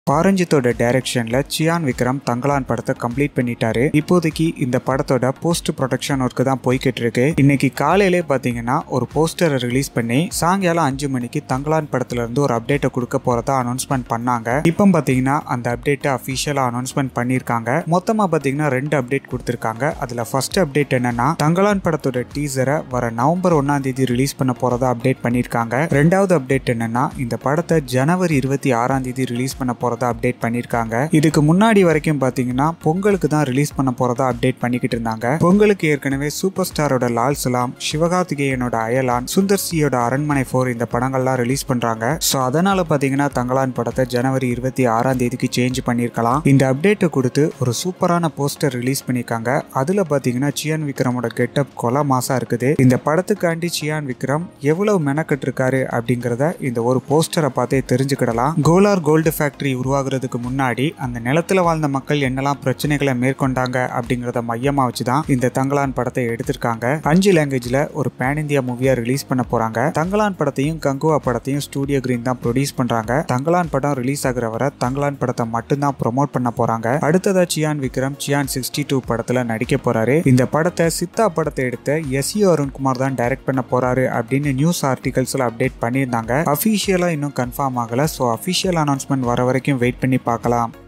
பாரஞ்சித்தோட டைரக்ஷன்ல சியான் விக்ரம் தங்கலான் படத்தை கம்ப்ளீட் பண்ணிட்டாரு இப்போதைக்கு இந்த படத்தோட போஸ்ட் ப்ரொடக்ஷன் ஒர்க்கு தான் போய்கிட்டு இருக்கு இன்னைக்கு காலையிலே பாத்தீங்கன்னா ஒரு போஸ்டரை ரிலீஸ் பண்ணி சாயங்காலம் அஞ்சு மணிக்கு தங்கலான் படத்துல இருந்து ஒரு அப்டேட்டை கொடுக்க போறதா அனௌன்ஸ்மெண்ட் பண்ணாங்க இப்போ பாத்தீங்கன்னா அந்த அப்டேட்டை அஃபிஷியலா அனௌன்ஸ்மெண்ட் பண்ணியிருக்காங்க மொத்தமா பாத்தீங்கன்னா ரெண்டு அப்டேட் கொடுத்திருக்காங்க அதுல ஃபர்ஸ்ட் அப்டேட் என்னன்னா தங்கலான் படத்தோட டீசரை வர நவம்பர் ஒன்னாம் தேதி ரிலீஸ் பண்ண போறதா அப்டேட் பண்ணியிருக்காங்க ரெண்டாவது அப்டேட் என்னன்னா இந்த படத்தை ஜனவரி இருபத்தி ஆறாம் தேதி ரிலீஸ் பண்ண போறதா அப்டேட் பண்ணியிருக்காங்க இதுக்கு முன்னாடி வரைக்கும் பாத்தீங்கன்னா பொங்கலுக்கு தான் ரிலீஸ் பண்ண போறதா அப்டேட் பண்ணிக்கிட்டு இருந்தாங்க பொங்கலுக்கு ஏற்கனவே சூப்பர் ஸ்டாரோட லால் சலாம் சிவகார்த்திகேயனோட அயலான் சுந்தர் சியோட அரண்மனை ஃபோர் இந்த படங்கள்லாம் ரிலீஸ் பண்றாங்க ஸோ அதனால பாத்தீங்கன்னா தங்கலான் படத்தை ஜனவரி இருபத்தி ஆறாம் தேதிக்கு சேஞ்ச் பண்ணியிருக்கலாம் இந்த அப்டேட்டை கொடுத்து ஒரு சூப்பரான போஸ்டர் ரிலீஸ் பண்ணியிருக்காங்க அதுல பாத்தீங்கன்னா சியான் விக்ரமோட கெட்டப் கொலை மாசா இருக்குது இந்த படத்துக்காண்டி சியான் விக்ரம் எவ்வளவு மெனக்கட்டு இருக்காரு அப்படிங்கிறத இந்த ஒரு போஸ்டரை பார்த்தே தெரிஞ்சுக்கிடலாம் கோலார் கோல்டு ஃபேக்டரி உருவாகிறதுக்கு முன்னாடி அந்த நிலத்துல வாழ்ந்த மக்கள் என்னெல்லாம் பிரச்சனைகளை மேற்கொண்டாங்க அப்படிங்கிறத மையமா வச்சுதான் இந்த தங்கலான் படத்தை எடுத்திருக்காங்க அஞ்சு லாங்குவேஜ்ல ஒரு பேன் இந்தியா மூவியா ரிலீஸ் பண்ண போறாங்க தங்கலான் படத்தையும் கங்குவா படத்தையும் ஸ்டூடியோ கிரீன் தான் ப்ரொடியூஸ் பண்றாங்க தங்கலான் படம் ரிலீஸ் ஆகிற வரை தங்கலான் படத்தை மட்டும்தான் ப்ரொமோட் பண்ண போறாங்க அடுத்ததா சியான் விக்ரம் சியான் சிக்ஸ்டி டூ படத்துல நடிக்க போறாரு இந்த படத்தை சித்தா படத்தை எடுத்த எஸ் யு அருண்குமார் தான் டைரக்ட் பண்ண போறாரு அப்படின்னு நியூஸ் ஆர்டிகல்ஸ்ல அப்டேட் பண்ணியிருந்தாங்க அஃபிஷியலா இன்னும் கன்ஃபார்ம் ஆகல ஸோ அஃபிஷியல் அனௌன்ஸ்மெண்ட் வர வரைக்கும் வெயிட் பண்ணி பார்க்கலாம்